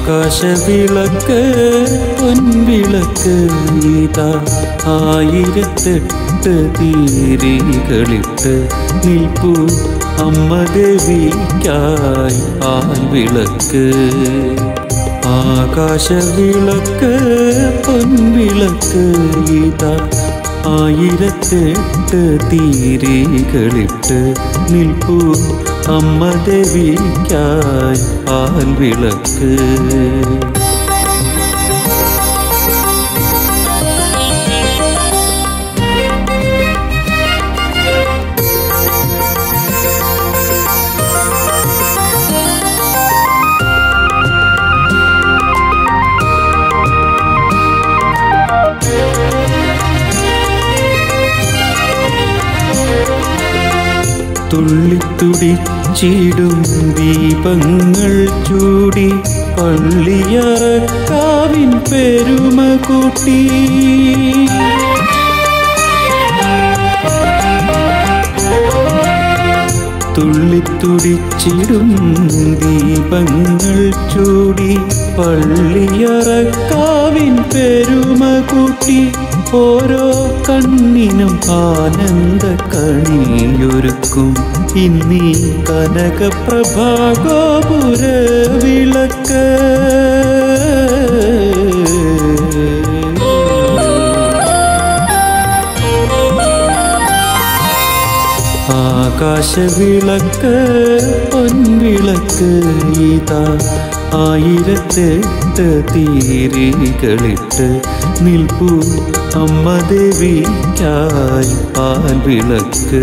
ആകാശവിളക്ക് പൊൻവിളക്ക് ഇതാ ആയിരത്തെട്ട് തീരികളിട്ട് നിൽപ്പു അമ്മ ദേവിക്കായി ആൽവിളക്ക് ആകാശവിളക്ക് പൊൻവിളക്ക് ഇതാ ആയിരത്തെട്ട് തീരികളിട്ട് നിൽപ്പു അമ്മ ദേവിക്കായി ആൽവിളക്ക് തുള്ളിത്തുടിച്ചിടും ദീപങ്ങൾ ചൂടി പള്ളിയറക്കാവിൻ പെരുമ കൂട്ടി തുള്ളിത്തുടിച്ചിടും ദീപങ്ങൾ ചൂടി പള്ളിയറക്കാവിൻ പെരുമ കൂട്ടി ഓരോ കണ്ണിനും ആനന്ദ കണിയൊരുക്കും ഇന്നീ കനകപ്രഭാഗോപുര വിളക്ക് ആകാശവിളക്ക് പൊൻവിളക്ക് ഇതാ ആയിരത്തെട്ട് തീരികളിട്ട് നിൽപ്പു അമ്മ ദേവിക്കായി പാൽവിളക്ക്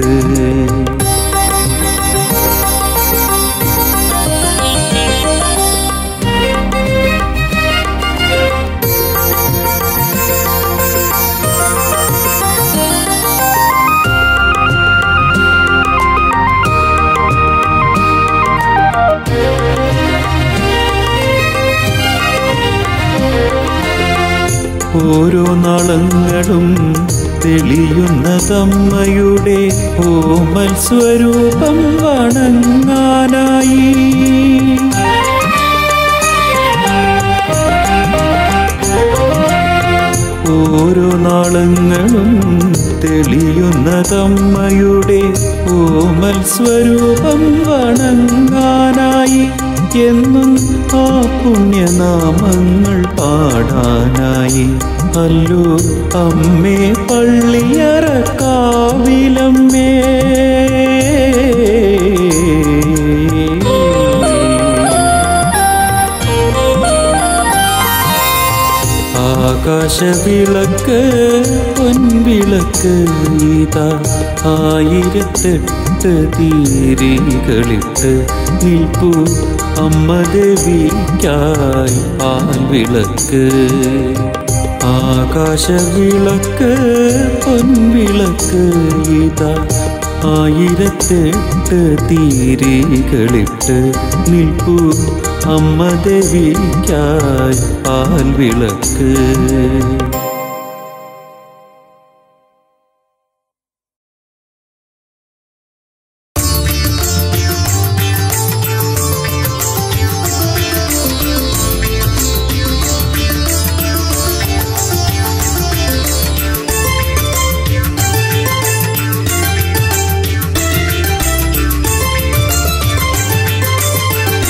ഓരോ നാളങ്ങളും തെളിയുന്നതമ്മയുടെ ഓമൽ സ്വരൂപം വണങ്ങാനായി ഓരോ നാളങ്ങളും തെളിയുന്നതമ്മയുടെ ഓമൽ സ്വരൂപം വണങ്ങാനായി എന്നും ആ പുണ്യനാമങ്ങൾ പാടാനായി അല്ലോ അമ്മേ പള്ളിയറ കാവിലമ്മേ ആകാശവിളക്ക് പൊൻവിളക്ക് ഇതാ ആയിരത്തെട്ട് തീരികളിട്ട് നിൽപ്പു അമ്മ ദേവിക്കായി ആൽവിളക്ക് ആകാശവിളക്ക് പൊൻവിളക്ക് ഇതാ ആയിരത്തെട്ട് തീരികളിട്ട് നിൽപ്പു അമ്മ ദേവിക്കായി പാൽവിളക്ക്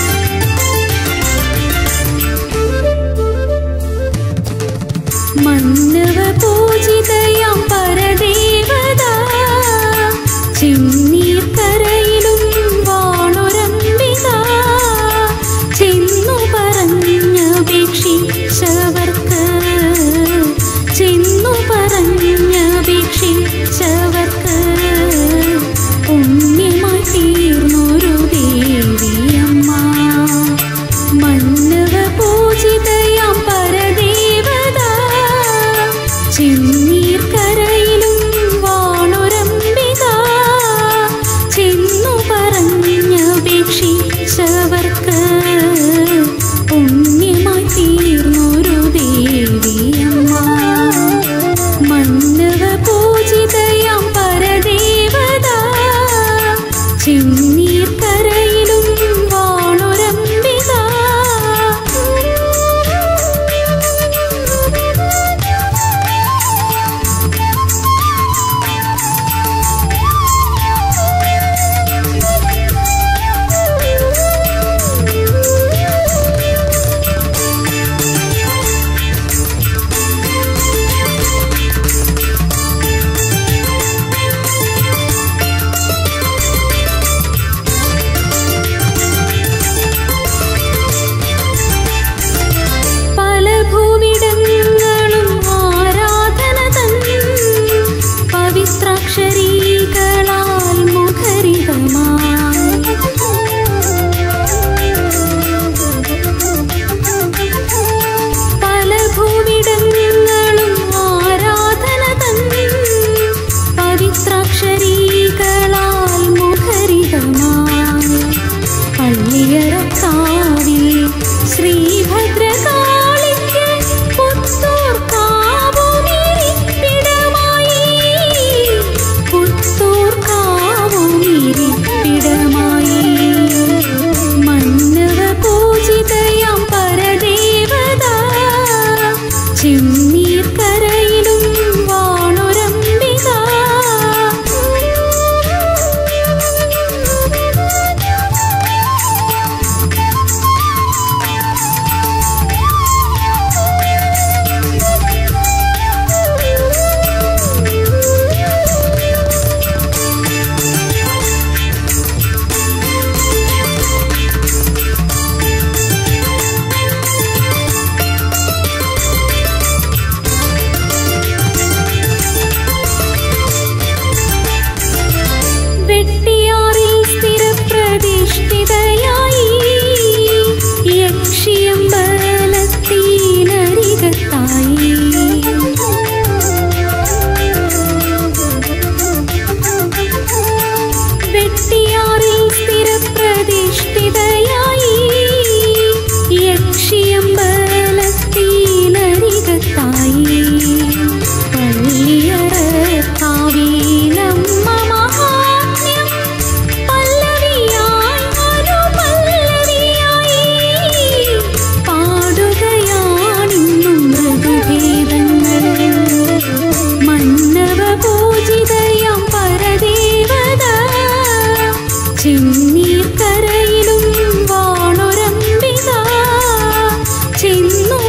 മണ്ണ ശ്രീഭദ്രകാളിക്ക് പുത്തൂർ കാവുമിരിപ്പിടമായി പുത്തൂർ കാവുമിരിപ്പിടമായി മന്നവ പൂജിതയാം പരദേവത ചെന്നീർ കരയിലും വാണുരമ്പിക വെട്ടിയാറിൽ സ്ഥിരപ്രതിഷ്ഠിതയായി യക്ഷിയമ്പലത്തീനരികത്തായി വെട്ടിയാറിൽ സ്ഥിരപ്രതിഷ്ഠിതയായി യക്ഷിയമ്പലത്തീനരികത്തായി പള്ളിയറ കാവീനമ്മ മഹാത്മ്യം പല്ലവിയായി അനുപല്ലവിയായി പാടുകയാണിന്നും മൃദുഭേദങ്ങൾ മന്നവ പൂജിതയാം പരദേവത ചെന്നീർ കരയിലും വാണുരമ്പിക ചെന്നു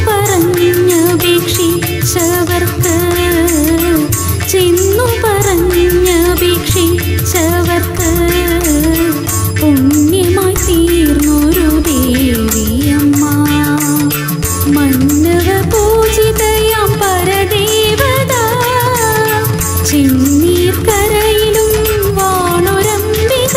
പറഞ്ഞപേക്ഷിച്ചവർക്ക് ചെന്നു പറഞ്ഞപേക്ഷിച്ചവർക്ക് പുണ്യമായി തീർന്നൊരു ദേവിയമ്മ മന്നവ പൂജിതയാം പരദേവത ചെന്നീർ കരയിലും വാണുരമ്പിക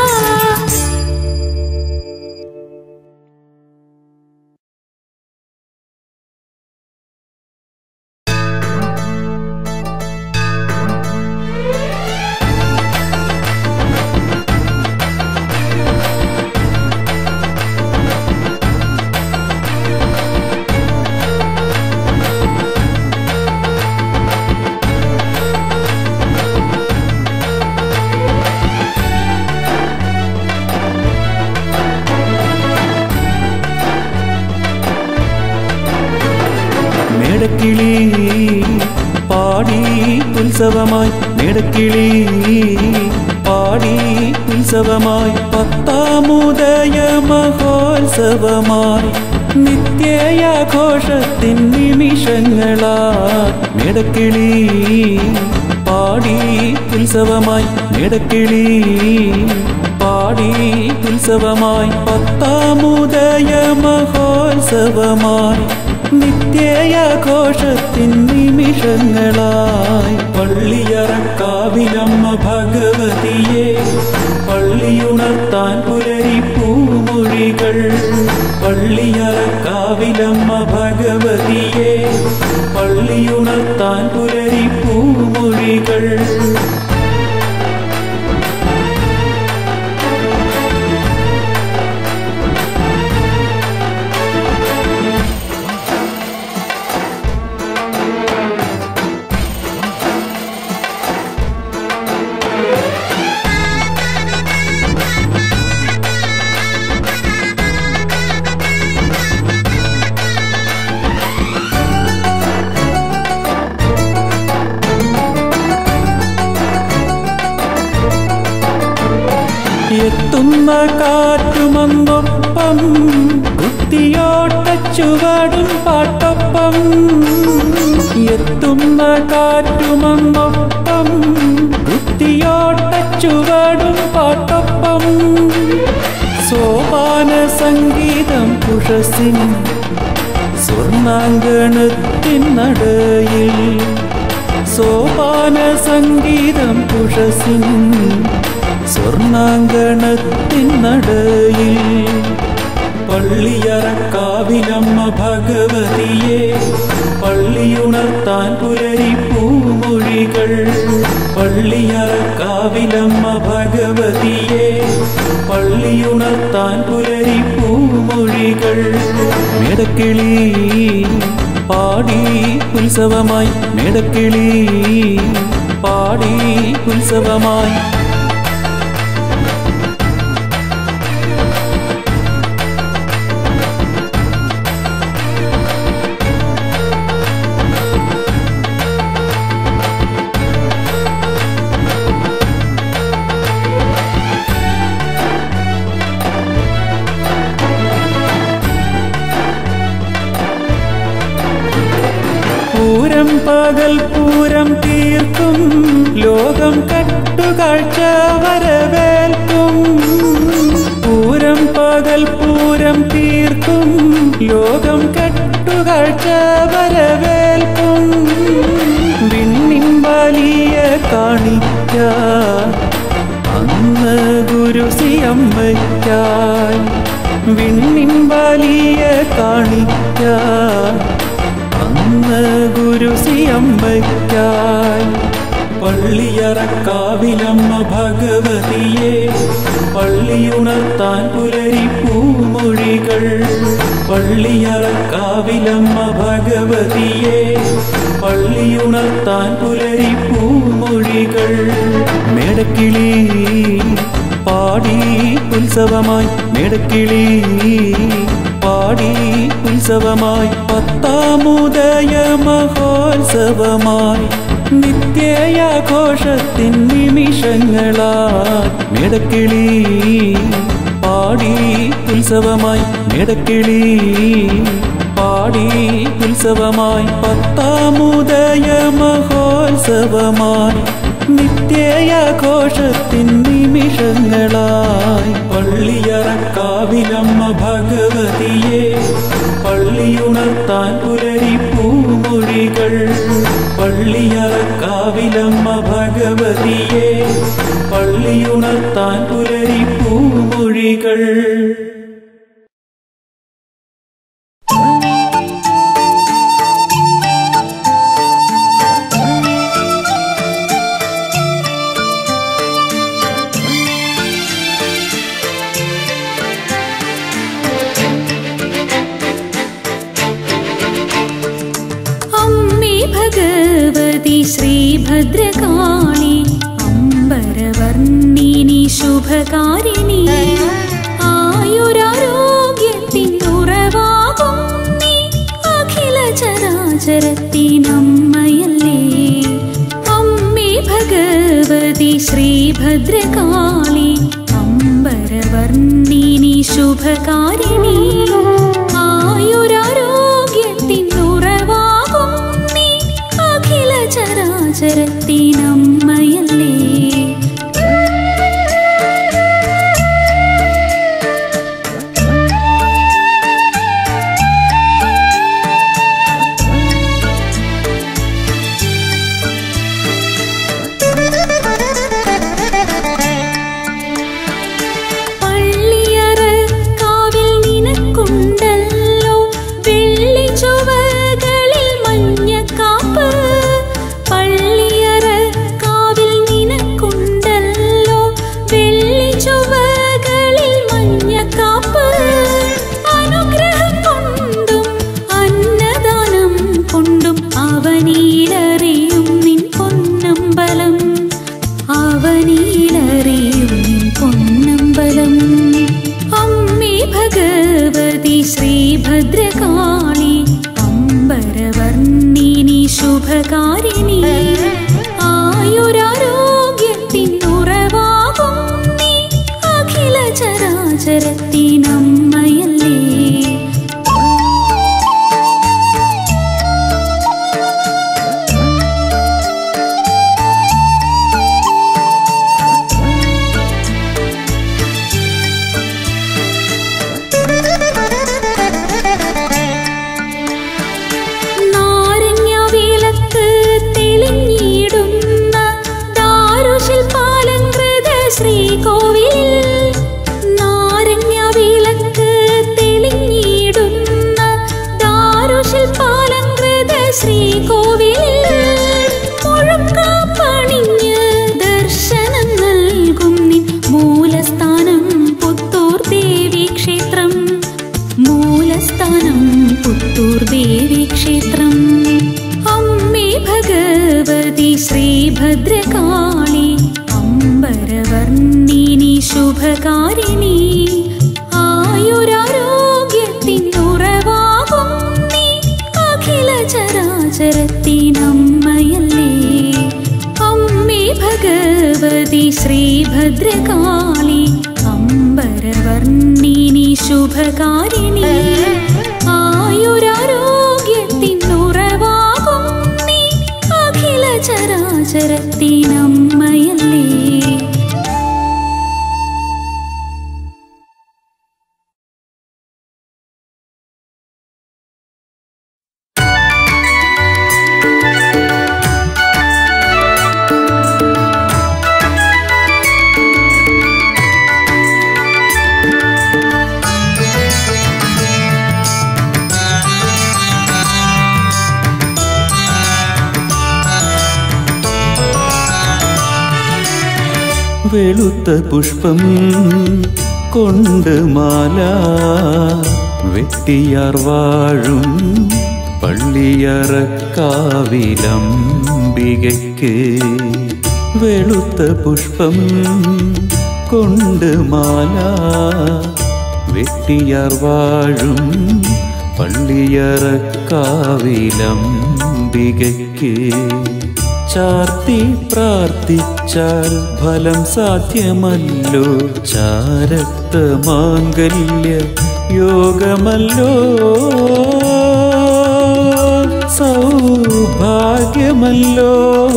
മേടക്കിളി പാടി ഉത്സവമായി മേടക്കിളി പാടി ഉത്സവമായി പത്താമുദയ മഹോത്സവമായി നിത്യയാഘോഷത്തിൻ നിമിഷങ്ങളാ മേടക്കിളി പാടി ഉത്സവമായി മേടക്കിളി പാടി ഉത്സവമായി പത്താമുദയ മഹോത്സവമായി നിത്യയാഘോഷത്തിൻ നിമിഷങ്ങളായി പള്ളിയറക്കാവിലമ്മ ഭഗവതിയെ പള്ളിയുണർത്താൻ പുലരി പൂമൊഴികൾ പള്ളിയറക്കാവിലമ്മ ഭഗവതിയെ പള്ളിയുണർത്താൻ പുലരി പൂമൊഴികൾ എത്തുന്ന കാറ്റുമന്നൊപ്പം കുത്തിയോട്ട ചുവടും പാട്ടൊപ്പം എത്തുന്ന കാറ്റുമന്നൊപ്പം കുത്തിയോട്ട ചുവടും പാട്ടൊപ്പം സോപാന സംഗീതം പുഷസിൻ സ്വർണാങ്കണത്തിൻ നടയിൽ സോപാന സംഗീതം പുഷസിൻ സ്വർണാങ്കണത്തിൻ നടയിൽ പള്ളിയറക്കാവിലമ്മ ഭഗവതിയെ പള്ളിയുണർത്താൻ പുലരി പൂമൊഴികൾ പള്ളിയറക്കാവിലമ്മ ഭഗവതിയെ പള്ളിയുണർത്താൻ പുലരി പൂമൊഴികൾ പൂമൊഴികൾ മേടക്കിളി പാടി ഉത്സവമായി മേടക്കിളി പാടി ഉത്സവമായി പൂരം പകൽ പൂരം തീർക്കും ലോകം കട്ടുകാഴ്ച വരവേൽക്കും പൂരം പകൽ പൂരം തീർക്കും ലോകം കട്ടുകാഴ്ച വരവേൽക്കും വിണ്ണിൻ വലിയ കാണിക്ക അന്ന് ഗുരു സിയമ്മയ്ക്കായി വിണ്ണിൻ വലിയ കാണിക്ക അന്ന് ഗുരു സിയമ്മയ്ക്കായി പള്ളിയറക്കാവിലമ്മ ഭഗവതിയെ പള്ളിയുണർത്താൻ പുലരി പൂമൊഴികൾ പള്ളിയറക്കാവിലമ്മ ഭഗവതിയെ പള്ളിയുണർത്താൻ പുലരി പൂമൊഴികൾ മേടക്കിളി പാടി ഉത്സവമായി മേടക്കിളി പാടി ഉത്സവമായി പത്താമുദയ മഹോത്സവമായി നിത്യയാഘോഷത്തിൻ നിമിഷങ്ങളായി മേടക്കിളി പാടി ഉത്സവമായി മേടക്കിളി പാടി ഉത്സവമായി പത്താമുദയ മഹോത്സവമായി നിത്യയാഘോഷത്തിൻ നിമിഷങ്ങളായി പള്ളിയറക്കാവിലമ്മ ഭഗവതിയെ പള്ളിയുണർത്താൻ പുലരി പൂമൊഴികൾ പള്ളിയറക്കാവിലമ്മ ഭഗവതിയെ പള്ളിയുണർത്താൻ പുലരി പൂമൊഴികൾ അമ്മേ ഭഗവതി ശ്രീഭദ്രകാളി അമ്പരവർണ്ണിനി ശുഭകാരിണി ആയുരാരോഗ്യത്തിൻ ഉറവാകും നീ അഖില ചരാചരത്തിനമ്മയല്ലേ അമ്മേ ഭഗവതി ശ്രീഭദ്രകാളി അമ്പരവർണ്ണിനി ശുഭകാരിണി ആയുരാരോഗ്യത്തിൻ ഉറവാകും നീ അഖില ചരാചരത്തിനമ്മയല്ലേ പള്ളിയറ കാവിൽ നിനക്കുണ്ടല്ലോ വെള്ളി ചുവകളിൽ മഞ്ഞക്കാപ്പ് പള്ളിയറ കാവിൽ നിനക്കുണ്ടല്ലോ വെള്ളി ചുവകളിൽ മഞ്ഞക്കാപ്പ് അനുഗ്രഹം കൊണ്ടും അന്നദാനം കൊണ്ടും അവനീലറിയും നിൻ പൊന്നമ്പലം അവനീലറിയും നിൻ പൊന്നമ്പലം അമ്മേ ഭഗവതി ശ്രീഭദ്രകാളി അമ്പരവർണ്ണിനി ശുഭകാരിണി ആയുരാരോഗ്യത്തിൻ ഉറവാകും നീ അഖില ചരാചരത്തിനമ്മയല്ലേ നാരങ്ങ വിളക്ക് തെളിഞ്ഞ പുത്തൂർ ദേവി ക്ഷേത്രം അമ്മേ ഭഗവതി ശ്രീഭദ്രകാളി അമ്പരവർണ്ണിനി ശുഭകാരിണി ആയുരാരോഗ്യത്തിൻ ഉറവാകും നീ അഖില ചരാചരത്തിനമ്മയല്ലേ അമ്മേ ഭഗവതി ശ്രീഭദ്രകാളി അമ്പരവർണ്ണിനി ശുഭകാരിണി ആയുരാരോഗ്യത്തിൻ ഉറവാകും നീ അഖില ചരാചരത്തിനമ്മയല്ലേ വെളുത്ത പുഷ്പം കൊണ്ട് മാല വെട്ടിയാർ വാഴും പള്ളിയറക്കാവിലംബികയ്ക്ക് വെളുത്ത പുഷ്പം കൊണ്ട് മാല വെട്ടിയാർ വാഴും പള്ളിയറക്കാവിലംബികയ്ക്ക് ചാർത്തി പ്രാർത്ഥിച്ചാൽ ഫലം സാധ്യമല്ലോ ചാരത്ത മാംഗല്യ യോഗമല്ലോ സൗഭാഗ്യമല്ലോ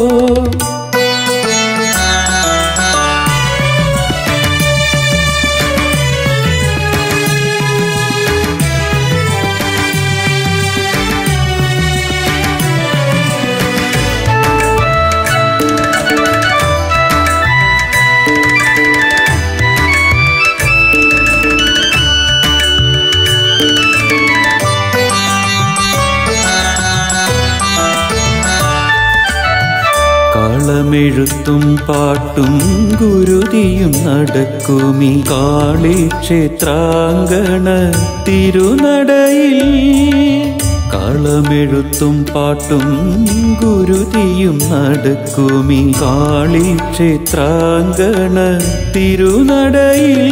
കളമെഴുത്തും പാട്ടും ഗുരുതിയും നടക്കുമി കാളി ക്ഷേത്രാങ്കണ തിരുനടയിൽ കളമെഴുത്തും പാട്ടും ഗുരുതിയും നടക്കുമി കാളി ക്ഷേത്രാങ്കണ തിരുനടയിൽ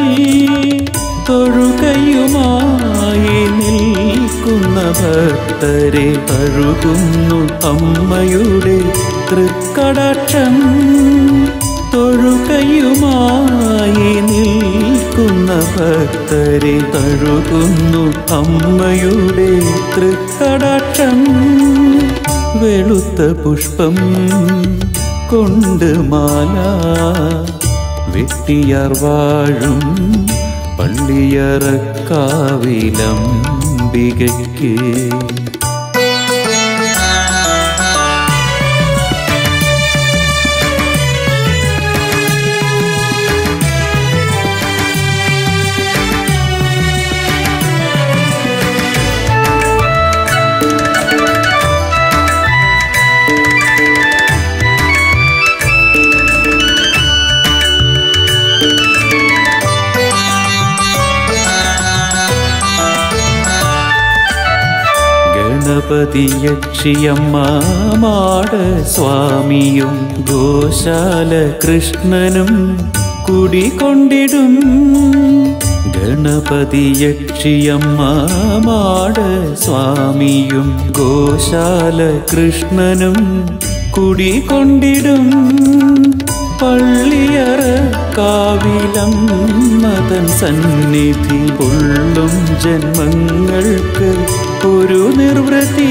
തൊഴുകയുമായി നിൽക്കുന്ന ഭക്തരെ തഴുകുന്നു അമ്മയുടെ തൃക്കടാക്ഷം തൊഴുകയുമായി നിൽക്കുന്ന ഭക്തരെ തഴുകുന്നു അമ്മയുടെ തൃക്കടാക്ഷം വെളുത്ത പുഷ്പം കൊണ്ട് മാല വെട്ടിയാർ വാഴും പള്ളിയറക്കാവിലംബികയ്ക്ക് ഗണപതിയക്ഷിയമ്മ മാട സ്വാമിയും ഗോശാല കൃഷ്ണനും കുടികൊണ്ടിടും ഗണപതിയക്ഷിയമ്മ മാട സ്വാമിയും ഗോശാല കൃഷ്ണനും കുടികൊണ്ടിടും പള്ളിയറ കാവിലം മതൻ സന്നിധി കൊള്ളും ജന്മങ്ങൾക്ക് ഒരു നിർവൃത്തി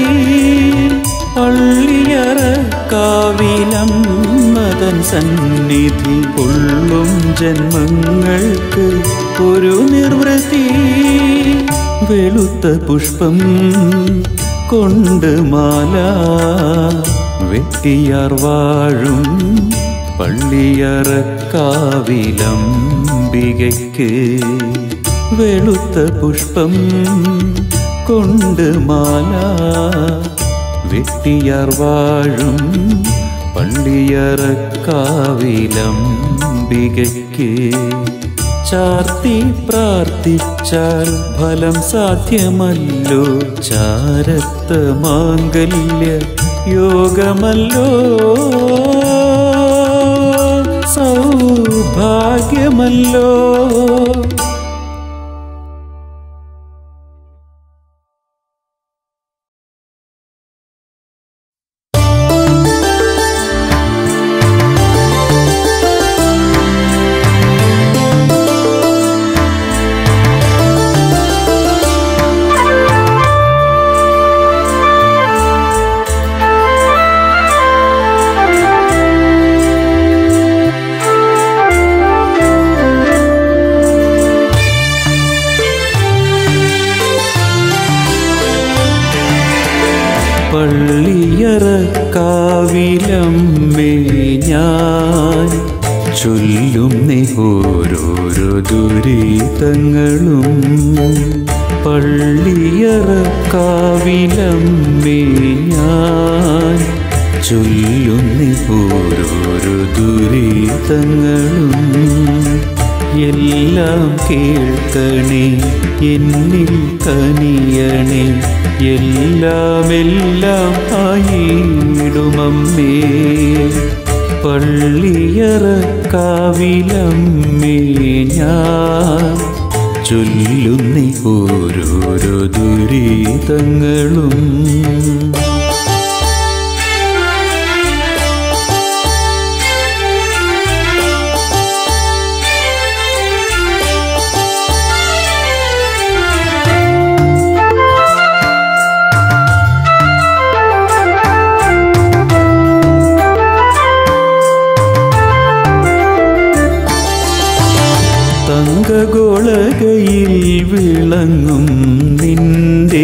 പള്ളിയറ കാവിലം മതൻ സന്നിധി കൊള്ളും ജന്മങ്ങൾക്ക് ഒരു നിർവൃത്തി വെളുത്ത പുഷ്പം കൊണ്ട് മാല വെട്ടിയാർ വാഴും പള്ളിയറക്കാവിലംബികയ്ക്ക് വെളുത്ത പുഷ്പം കൊണ്ട് മാല വെട്ടിയാർ വാഴും പള്ളിയറക്കാവിലംബികയ്ക്ക് ചാർത്തി പ്രാർത്ഥിച്ചാൽ ഫലം സാധ്യമല്ലോ ചാരത്ത മാംഗല്യ യോഗമല്ലോ സൗഭാഗ്യമല്ലോ പള്ളിയറക്കാവിലമ്മേ ഞാൻ ചൊല്ലും നീ ഓരോരോ ദുരിതങ്ങളും പള്ളിയറക്കാവിലമ്മേ ഞാൻ ചൊല്ലും നീ ഓരോരോ ദുരിതങ്ങളും എല്ലാം കേൾക്കണേ എന്നിൽ കനിയണേ എല്ലാം എല്ലാം ആയിടുമമ്മേ പള്ളിയറക്കാവിലമ്മേ ഞാൻ ചൊല്ലുന്നേ ഓരോരോ ദുരിതങ്ങളും തങ്കഗോളകയിൽ വിളങ്ങും നിന്റെ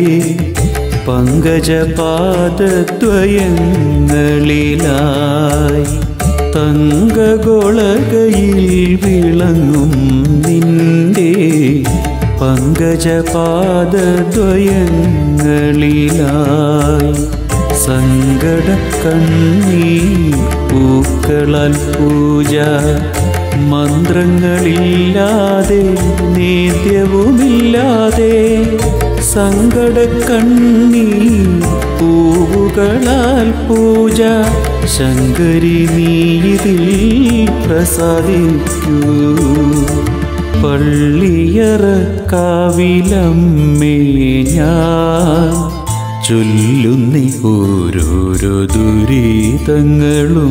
പങ്കജപാദദ്വയങ്ങളിലായി തങ്കഗോളകയിൽ വിളങ്ങും നിന്റെ പങ്കജപാദദ്വയങ്ങളിലായി സങ്കട കണ്ണീർ പൂക്കളാൽ പൂജ മന്ത്രങ്ങളില്ലാതെ നേദ്യവുമില്ലാതെ സങ്കട കണ്ണീർ പൂവുകളാൽ പൂജ ശങ്കരി നീതിൽ പ്രസാദിക്കൂ പള്ളിയറക്കാവിലമ്മേ ഞാൻ ചൊല്ലുന്നേ ഓരോരോ ദുരിതങ്ങളും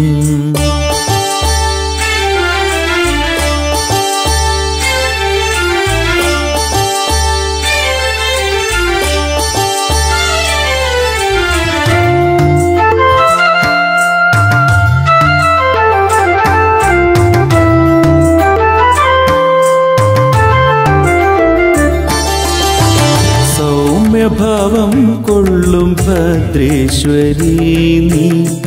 സൗമ്യഭാവം കൊള്ളും ഭദ്രേശ്വരി നീ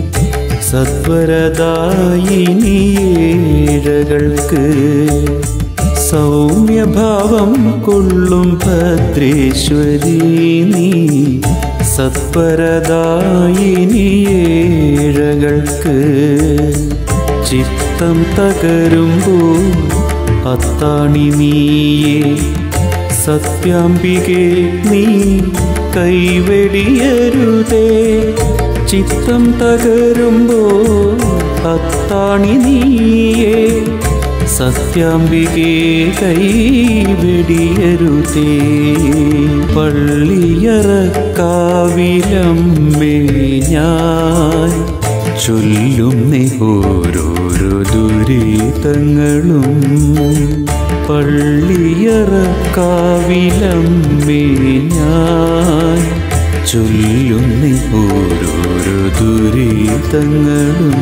സത്വരദായിനിയേഴകൾക്ക് സൗമ്യഭാവം കൊള്ളും ഭദ്രേശ്വരി നീ സത്വരദായിനിയേഴകൾക്ക് ചിത്തം തകരുമ്പോൾ അത്താണി നീയേ സത്യാംബികെ നീ കൈവെടിയരുതേ ചിത്തം തകരുമ്പോ അത്താണി നീയേ സത്യാംബികെ കൈവെടിയരുതേ പള്ളിയറക്കാവിലമ്മേ ഞാൻ ചൊല്ലും നീ ഓരോരോ ദുരിതങ്ങളും പള്ളിയറക്കാവിലമ്മേ ഞാൻ ചൊല്ലും നീ ഓരോരോ ദുരിതങ്ങളും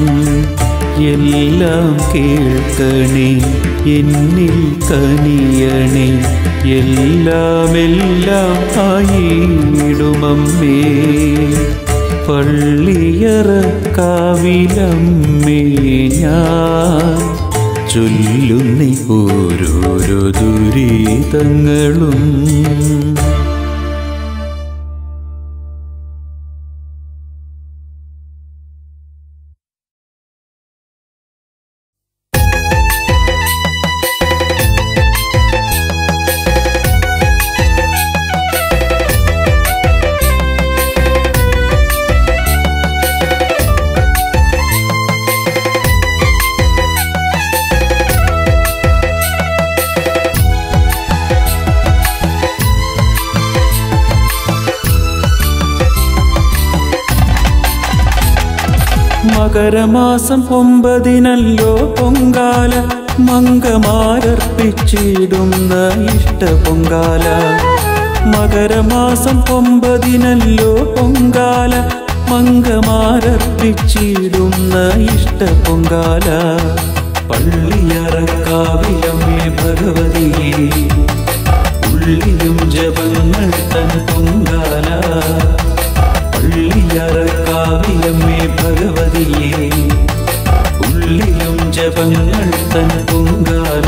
എല്ലാം കേൾക്കണേ എന്നിൽ കനിയണേ എല്ലാം എല്ലാം ആയിടുമമ്മേ പള്ളിയറക്കാവിലമ്മേ ഞാൻ ചൊല്ലുന്നേ ഓരോരോ ദുരിതങ്ങളും ും മകരമാസം ഒമ്പതിനല്ലോ പൊങ്കാല മങ്കമാരർപ്പിച്ചിടുന്ന ഇഷ്ട പൊങ്കാല മകരമാസം ഒമ്പതിനല്ലോ പൊങ്കാല മങ്കമാരർപ്പിച്ചിടുന്ന ഇഷ്ട പൊങ്കാല പള്ളിയറക്കാവിലമ്മേ ഭഗവതിയെ ഉള്ളിലും ജപങ്ങൾ തൻ പൊങ്കാല പള്ളിയറക്കാവിലമ്മേ ഭഗവതിയെ ഉള്ളിലും ജപങ്ങൾ തൻ പൊങ്കാല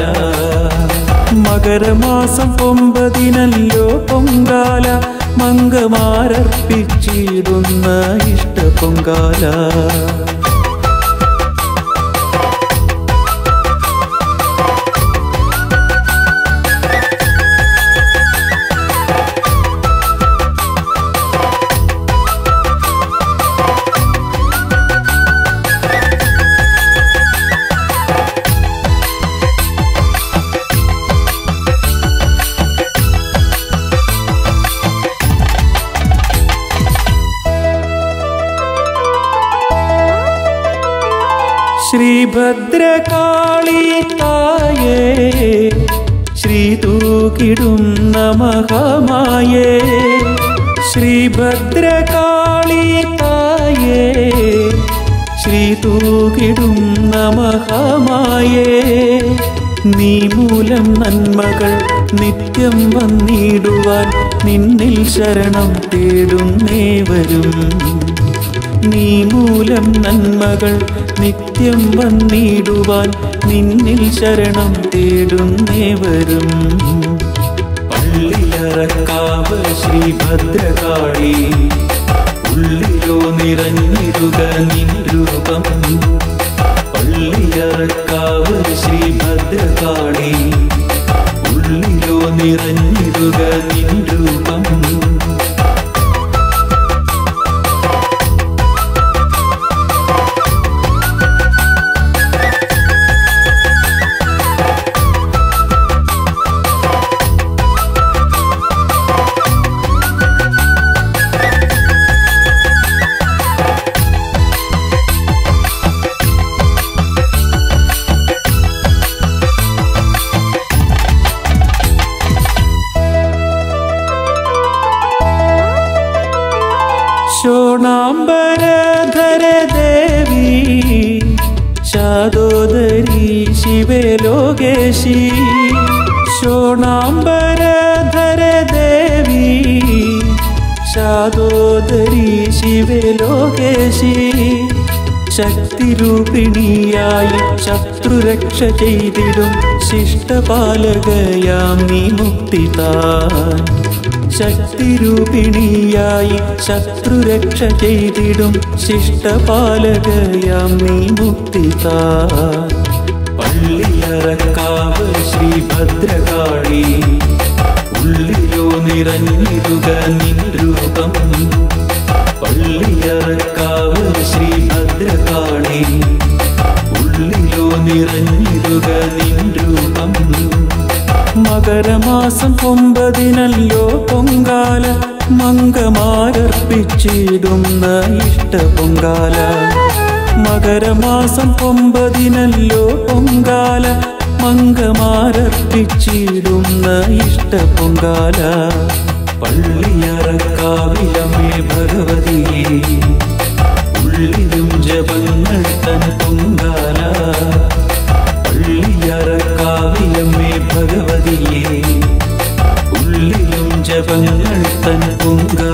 മകരമാസം ഒമ്പതിനല്ലോ പൊങ്കാല മങ്കമാരർപ്പിച്ചിടുന്ന ഇഷ്ട പൊങ്കാല ശ്രീഭദ്രകാളി തായേ ശ്രീ തൂക്കിടുന്ന മഹാമായേ ശ്രീഭദ്രകാളി തായേ ശ്രീ തൂക്കിടുന്ന മഹാമായേ നീ മൂലം നന്മകൾ നിത്യം വന്നിടുവാൻ നിന്നിൽ ശരണം തേടുന്നേവരും നീ മൂലം നന്മകൾ നിത്യം വന്നിടുവാൻ നിന്നിൽ ശരണം തേടുന്നേവരും പള്ളിയറക്കാവ് ശ്രീഭദ്രകാളി ഉള്ളിലോ നിറഞ്ഞിരുക നിൻ രൂപം പള്ളിയറക്കാവ് ശ്രീഭദ്രകാളി ഉള്ളിലോ നിറഞ്ഞിരുക നിൻ രൂപം ശോണാംബരധര ദേവി ശാദോദരി ശിവേ ലോകേശി ശോണാംബരധര ദേവി ശാദോദരി ശിവേ ലോകേശി ശക്തിരൂപിണിയായി ശത്രുരക്ഷ ചെയ്തിടും ശിഷ്ടപാലകയാം നീ മുക്തിതാൻ ശക്തിരൂപിണിയായി ശത്രുരക്ഷ ചെയ്തിടും ശിഷ്ടപാലകയാം നീ മുക്തിതാൻ പള്ളിയറക്കാവ് ശ്രീഭദ്രകാളി ഉള്ളിലോ നിറഞ്ഞിരുക നിൻ രൂപം പള്ളിയറക്കാവ് ശ്രീഭദ്രകാളി ഉള്ളിലോ നിറഞ്ഞിരുക നിൻ രൂപം മകരമാസം ഒമ്പതിനല്ലോ പൊങ്കാല മങ്കമാരർപ്പിച്ചിടുന്ന ഇഷ്ട പൊങ്കാല മകരമാസം ഒമ്പതിനല്ലോ പൊങ്കാല മങ്കമാരർപ്പിച്ചിടുന്ന ഇഷ്ട പൊങ്കാല പള്ളിയറക്കാവിലമേ ഭഗവതിയെ ഉള്ളിലും ജപങ്ങൾ തൻ പൊങ്കാല പള്ളിയറക്കാവിലമ്മേ ഭഗവതിയെ ഉള്ളിലും ജപങ്ങൾ തൻ പൊങ്കാല